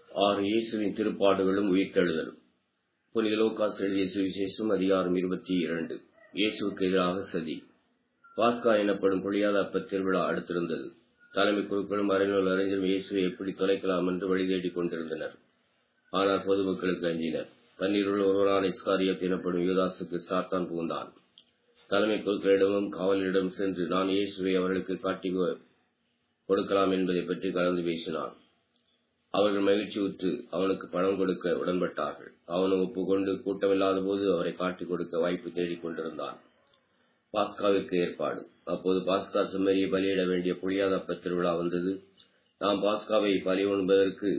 ஆறு இயேசுவின் திருப்பாடுகளும் உயிர்த்தெழுதலும் புனித லூக்காஸ் எழுதிய சுவிசேஷம் அதிகாரம் இருபத்தி இரண்டு இயேசுவுக்கு எதிராக சதி பாஸ்கா எனப்படும் புளியாத அப்ப திருவிழா அடுத்திருந்தது தலைமை குழுக்களும் அறிஞர்கள் அறிஞரும் இயேசுவை எப்படி தொலைக்கலாம் என்று வழி தேடிக் கொண்டிருந்தனர் ஆனால் பொதுமக்களுக்கு அஞ்சினர் பன்னீருள்ள ஒருவரான இஸ்காரியத் எனப்படும் யுவதாசுக்கு சாத்தான் புகுந்தான் தலைமை குழுக்களிடமும் காவலரிடம் சென்று நான் இயேசுவை அவர்களுக்கு காட்டி கொடுக்கலாம் என்பதை பற்றி கலந்து பேசினான் அவர்கள் மகிழ்ச்சியுற்று அவனுக்கு பணம் கொடுக்க உடன்பட்டார்கள் அவனும் ஒப்புக்கொண்டு கூட்டமில்லாத போது அவரை காட்டிக் கொடுக்க வாய்ப்பு தேடிக் கொண்டிருந்தான் பாஸ்காவிற்கு ஏற்பாடு அப்போது பாஸ்கா செம்மறியை பலியிட வேண்டிய புளியாத அப்ப திருவிழா வந்தது நாம் பாஸ்காவை பலி உண்பதற்கு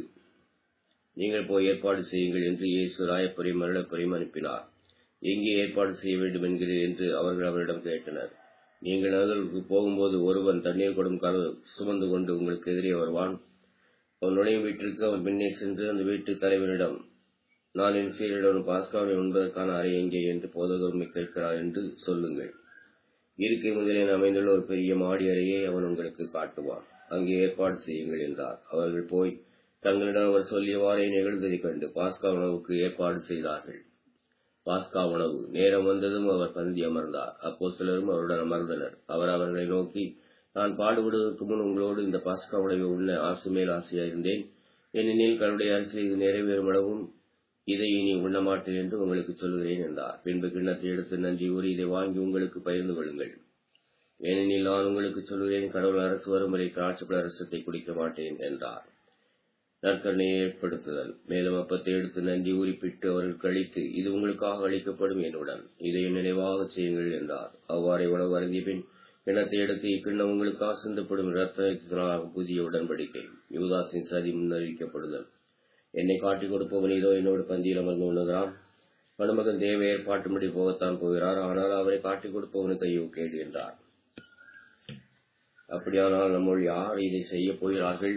நீங்கள் போய் ஏற்பாடு செய்யுங்கள் என்று இயேசு ராயப்பரையும் மருளப்பரையும் அனுப்பினார் எங்கே ஏற்பாடு செய்ய வேண்டும் என்கிறீர் என்று அவர்கள் அவரிடம் கேட்டனர் நீங்கள் நகருக்கு போகும்போது ஒருவன் தண்ணீர் கொடும் கதவு சுமந்து கொண்டு உங்களுக்கு எதிரே வருவான் அவன் நுழையும் வீட்டிற்கு அவன் பின்னே சென்று அந்த வீட்டு தலைவனிடம் நான் என் சீரிடம் பாஸ்காவை உண்பதற்கான அறை எங்கே என்று போதகர்மை கேட்கிறார் என்று சொல்லுங்கள் இருக்கை முதலில் அமைந்துள்ள ஒரு பெரிய மாடி அறையை அவன் உங்களுக்கு காட்டுவான் அங்கே ஏற்பாடு செய்யுங்கள் என்றார் அவர்கள் போய் தங்களிடம் அவர் சொல்லியவாறே நிகழ்ந்ததைக் கண்டு பாஸ்கா உணவுக்கு ஏற்பாடு செய்தார்கள் பாஸ்கா உணவு நேரம் வந்ததும் அவர் பந்தி அமர்ந்தார் அப்போ சிலரும் அவருடன் அமர்ந்தனர் அவர் அவர்களை நோக்கி நான் பாடுபடுவதற்கு முன் உங்களோடு இந்த பாஸ்கா உணவை உண்ண ஆசை மேல் ஆசையாயிருந்தேன் ஏனெனில் கருடைய அரசியல் இது நிறைவேறும் அளவும் இதை இனி உண்ணமாட்டேன் என்று உங்களுக்கு சொல்கிறேன் என்றார் பின்பு கிண்ணத்தை எடுத்து நன்றி கூறி இதை வாங்கி உங்களுக்கு பகிர்ந்து கொள்ளுங்கள் ஏனெனில் நான் உங்களுக்கு சொல்கிறேன் கடவுள் அரசு வரும் வரை திராட்சைப்பழ அரசத்தை குடிக்க மாட்டேன் என்றார் நற்கரணையை ஏற்படுத்துதல் மேலும் அப்பத்தை எடுத்து நன்றி உரிப்பிட்டு அவர்கள் கழித்து இது உங்களுக்காக அளிக்கப்படும் என்னுடன் இதை நினைவாக செய்யுங்கள் என்றார் அவ்வாறே உணவு அருந்திய பின் கிணத்தை எடுத்து இக்கிண்ணம் உங்களுக்காக சிந்தப்படும் ரத்தனாக புதிய உடன்படிக்கை யூதாசின் சதி முன்னறிவிக்கப்படுதல் என்னை காட்டிக் கொடுப்பவன் இதோ என்னோடு பந்தியில் அமர்ந்து உண்ணுகிறான் மணமகன் தேவ ஏற்பாட்டும்படி போகத்தான் போகிறார் ஆனால் அவரை காட்டிக் கொடுப்பவனுக்கு ஐயோ கேடு என்றார் அப்படியானால் நம்முள் யார் இதை செய்ய போகிறார்கள்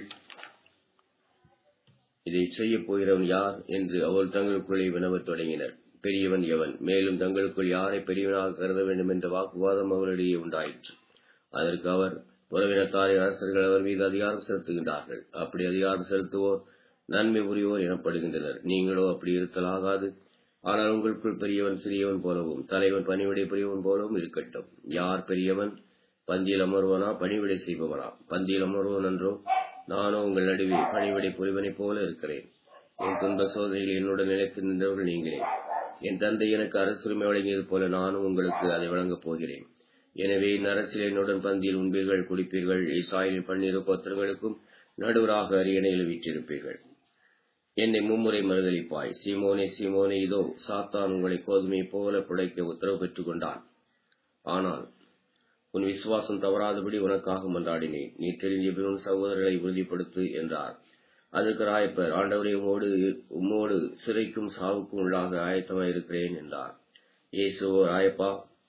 இதை செய்ய போகிறவன் யார் என்று அவள் தங்களுக்குள்ளே வினவத் தொடங்கினர் பெரியவன் எவன் மேலும் தங்களுக்குள் யாரை பெரியவனாக கருத வேண்டும் என்ற வாக்குவாதம் அவர்களிடையே உண்டாயிற்று அதற்கு அவர் உறவினத்தாரை அரசர்கள் அவர் மீது அதிகாரம் செலுத்துகின்றார்கள் அப்படி அதிகாரம் செலுத்துவோர் நன்மை புரிவோர் எனப்படுகின்றனர் நீங்களோ அப்படி இருத்தலாகாது ஆனால் உங்களுக்குள் பெரியவன் சிறியவன் போலவும் தலைவன் பணிவிடை புரியவன் போலவும் இருக்கட்டும் யார் பெரியவன் பந்தியில் அமர்வனா பணிவிடை செய்பவனா பந்தியில் அமர்வன் என்றோ நானோ உங்கள் நடுவே பணிவிடை புரிவனைப் போல இருக்கிறேன் என் துன்ப சோதனையில் என்னுடன் நிலைத்து நின்றவர்கள் நீங்களே என் தந்தை எனக்கு அரசுரிமை வழங்கியது போல நானும் உங்களுக்கு அதை வழங்கப் போகிறேன் எனவே இந்நரசில் என்னுடன் பந்தியில் உண்பீர்கள் குடிப்பீர்கள் இசாயிலின் பன்னிரு கோத்திரங்களுக்கும் நடுவராக அரியணையில் வீற்றிருப்பீர்கள் என்னை மும்முறை மறுதளிப்பாய் சீமோனே சீமோனே இதோ சாத்தான் உங்களை கோதுமை போல புடைக்க உத்தரவு பெற்றுக் கொண்டான் ஆனால் உன் விசுவாசம் தவறாதபடி உனக்காக மன்றாடினேன் நீ தெரிஞ்ச உன் சகோதரர்களை உறுதிப்படுத்து என்றார் அதுக்கு ராயப்பர் ஆண்டவரை உம்மோடு உம்மோடு சிறைக்கும் சாவுக்கும் உள்ளாக ஆயத்தமாயிருக்கிறேன் என்றார் இயேசுவோ ராயப்பா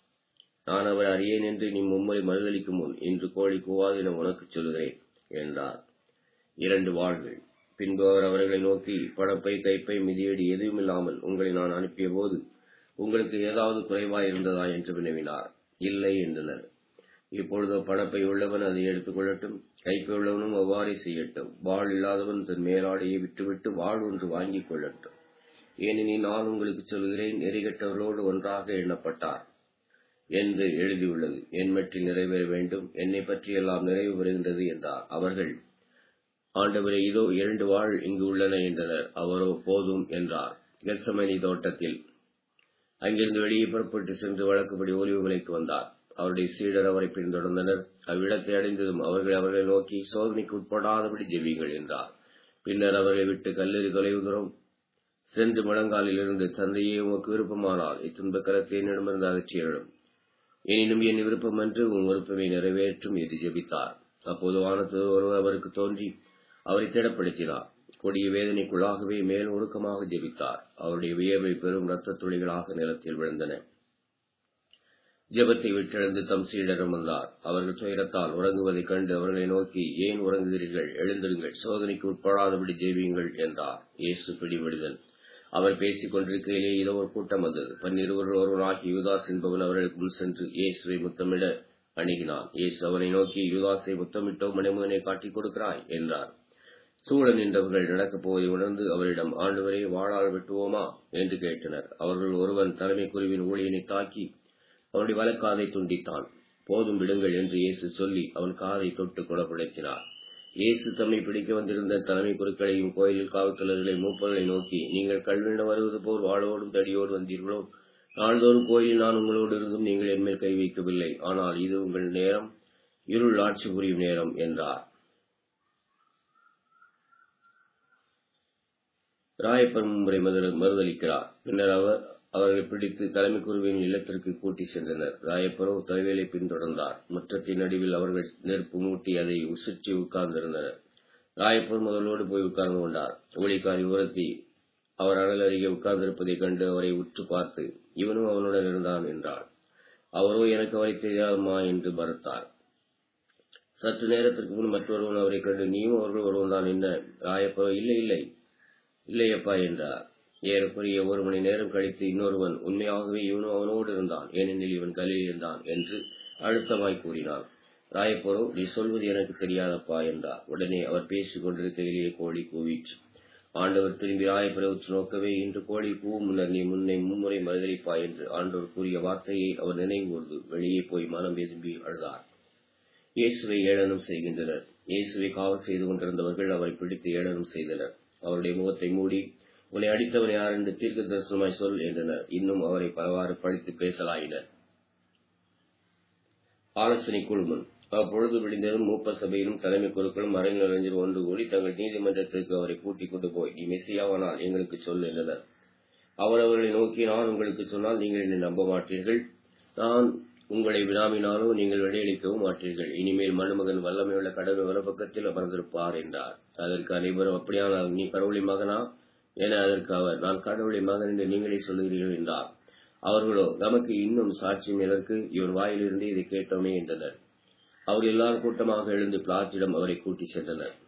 நான் அவர் அறியேன் என்று நீ மும்முறை மறுதளிக்கும் முன் இன்று கோழி கூவாது என உனக்குச் சொல்கிறேன் என்றார் இரண்டு வாழ்கள் பின்பு அவர் அவர்களை நோக்கி படப்பை கைப்பை மிதியடி எதுவுமில்லாமல் உங்களை நான் அனுப்பிய போது உங்களுக்கு ஏதாவது குறைவாய் இருந்ததா என்று வினவினார் இல்லை என்றனர் இப்பொழுது பணப்பை உள்ளவன் அதை எடுத்துக் கொள்ளட்டும் கைப்பை உள்ளவனும் அவ்வாறே செய்யட்டும் வாழ் இல்லாதவன் தன் மேலாடையை விட்டுவிட்டு வாழ் ஒன்று வாங்கிக் கொள்ளட்டும் ஏனெனில் நான் உங்களுக்கு சொல்கிறேன் நெறிகட்டவர்களோடு ஒன்றாக எண்ணப்பட்டார் என்று எழுதியுள்ளது என் மட்டில் நிறைவேற வேண்டும் என்னை பற்றி எல்லாம் நிறைவு பெறுகின்றது என்றார் அவர்கள் ஆண்டவரே இதோ இரண்டு வாழ் இங்கு உள்ளன என்றனர் அவரோ போதும் என்றார் கெசமணி தோட்டத்தில் அங்கிருந்து வெளியே புறப்பட்டு சென்று வழக்குப்படி ஒலிவுமலைக்கு வந்தார் அவருடைய சீடர் அவரை பின்தொடர்ந்தனர் அவ்விடத்தை அடைந்ததும் அவர்கள் அவர்களை நோக்கி சோதனைக்கு உட்படாதபடி ஜெபியுங்கள் என்றார் பின்னர் அவர்களை விட்டு கல்லறி தொலைவு தூரம் சென்று முழங்காலில் இருந்து தந்தையே உமக்கு விருப்பமானால் இத்துன்ப கரத்தை என்னிடமிருந்து அகற்றியிடும் எனினும் என் விருப்பம் என்று உன் விருப்பமை நிறைவேற்றும் என்று ஜெபித்தார் அப்போது வானத்து ஒருவர் அவருக்கு தோன்றி அவரை திடப்படுத்தினார் கொடிய வேதனைக்குள்ளாகவே மேல் ஒடுக்கமாக ஜெபித்தார் அவருடைய வியர்வை பெரும் இரத்த துளிகளாக நிலத்தில் விழுந்தன ஜெபத்தை விட்டெழுந்து தம் சீடரும் வந்தார் அவர்கள் துயரத்தால் உறங்குவதைக் கண்டு அவர்களை நோக்கி ஏன் உறங்குகிறீர்கள் எழுந்திருங்கள் சோதனைக்கு உட்படாதபடி ஜெபியுங்கள் என்றார் இயேசு பிடிவிடுதல் அவர் பேசிக் கொண்டிருக்கையிலே இதோ ஒரு கூட்டம் வந்தது பன்னிருவர் ஒருவனாகி யூதாஸ் என்பவன் அவர்களுக்கு முன் சென்று இயேசுவை முத்தமிட அணுகினான் இயேசு அவனை நோக்கி யூதாஸை முத்தமிட்டோ மணிமகனை காட்டிக் கொடுக்கிறாய் என்றார் சூழ நின்றவர்கள் நடக்கப் போவதை உணர்ந்து அவரிடம் ஆண்டவரே வாழால் வெட்டுவோமா என்று கேட்டனர் அவர்கள் ஒருவன் தலைமை குருவின் ஊழியனை தாக்கி அவனுடைய வலக்காதை துண்டித்தான் போதும் விடுங்கள் என்று இயேசு சொல்லி அவன் காதை தொட்டு குணப்படுத்தினார் இயேசு தம்மை பிடிக்க வந்திருந்த தலைமை குருக்களையும் கோயிலில் காவல்துறைகளை மூப்பர்களை நோக்கி நீங்கள் கல்வியிடம் வருவது போல் வாழோடும் தடியோடு வந்தீர்களோ நாள்தோறும் கோயிலில் நான் உங்களோடு இருந்தும் நீங்கள் என்மேல் கை வைக்கவில்லை ஆனால் இது உங்கள் நேரம் இருள் ஆட்சி புரியும் நேரம் என்றார் ராயப்பன் முறை மறுதளிக்கிறார் பின்னர் அவர் அவர்களை பிடித்து தலைமை குருவின் இல்லத்திற்கு கூட்டி சென்றனர் ராயப்பரோ தலைவேலை பின்தொடர்ந்தார் முற்றத்தின் நடுவில் அவர்கள் நெருப்பு மூட்டி அதை சுற்றி உட்கார்ந்திருந்தனர் ராயப்பர் முதலோடு போய் உட்கார்ந்து கொண்டார் ஊழிக்காரி உரத்தி அவர் அனல் அருகே உட்கார்ந்திருப்பதைக் கண்டு அவரை உற்று பார்த்து இவனும் அவனுடன் இருந்தான் என்றார் அவரோ எனக்கு அவரை தெரியாதம்மா என்று மறுத்தார் சற்று நேரத்திற்கு முன் மற்றொருவன் அவரை கண்டு நீயும் அவர்கள் ஒருவன் தான் என்ன ராயப்பரோ இல்லை இல்லை இல்லையப்பா என்றார் ஏறக்குறைய ஒரு மணி நேரம் கழித்து இன்னொருவன் உண்மையாகவே இவனும் அவனோடு இருந்தான் ஏனெனில் இவன் கலில் இருந்தான் என்று அழுத்தமாய் கூறினான் ராயப்போரோ நீ சொல்வது எனக்கு தெரியாதப்பா என்றார் உடனே அவர் பேசிக் கொண்டிருக்கையிலேயே கோழி கூவிற்று ஆண்டவர் திரும்பி ராயப்பரை உற்று நோக்கவே இன்று கோழி கூவும் முன்னர் நீ முன்னை மும்முறை மறுதளிப்பா என்று ஆண்டவர் கூறிய வார்த்தையை அவர் நினைவுகூர்ந்து வெளியே போய் மனம் விரும்பி அழுதார் இயேசுவை ஏளனம் செய்கின்றனர் இயேசுவை காவல் செய்து கொண்டிருந்தவர்கள் அவரை பிடித்து ஏளனம் செய்தனர் அவருடைய முகத்தை மூடி உன்னை அடித்தவன் யார் என்று தீர்க்க தரிசனமாய் சொல் என்றனர் இன்னும் அவரை பலவாறு பழித்து பேசலாயினர் ஆலோசனை குழுமம் அப்பொழுது விடிந்ததும் மூப்பர் சபையிலும் தலைமை குழுக்களும் மறைஞர் ஒன்று கூடி தங்கள் நீதிமன்றத்திற்கு அவரை கூட்டிக் கொண்டு போய் நீ மெஸ்ஸியாவானால் எங்களுக்கு சொல் என்றனர் அவர் அவர்களை நோக்கி நான் உங்களுக்கு சொன்னால் நீங்கள் என்னை நம்ப மாட்டீர்கள் நான் உங்களை வினாவினாலோ நீங்கள் விடையளிக்கவும் மாட்டீர்கள் இனிமேல் மனுமகன் வல்லமையுள்ள கடவுள் வலப்பக்கத்தில் அமர்ந்திருப்பார் என்றார் அதற்கு அனைவரும் அப்படியானால் நீ கடவுளின் மகனா என அதற்கு அவர் நான் கடவுளின் மகன் என்று நீங்களே சொல்லுகிறீர்கள் என்றார் அவர்களோ நமக்கு இன்னும் சாட்சியம் எதற்கு இவன் வாயிலிருந்து இதை கேட்டோமே என்றனர் அவர் எல்லார் கூட்டமாக எழுந்து பிளாத்திடம் அவரை கூட்டிச் சென்றனர்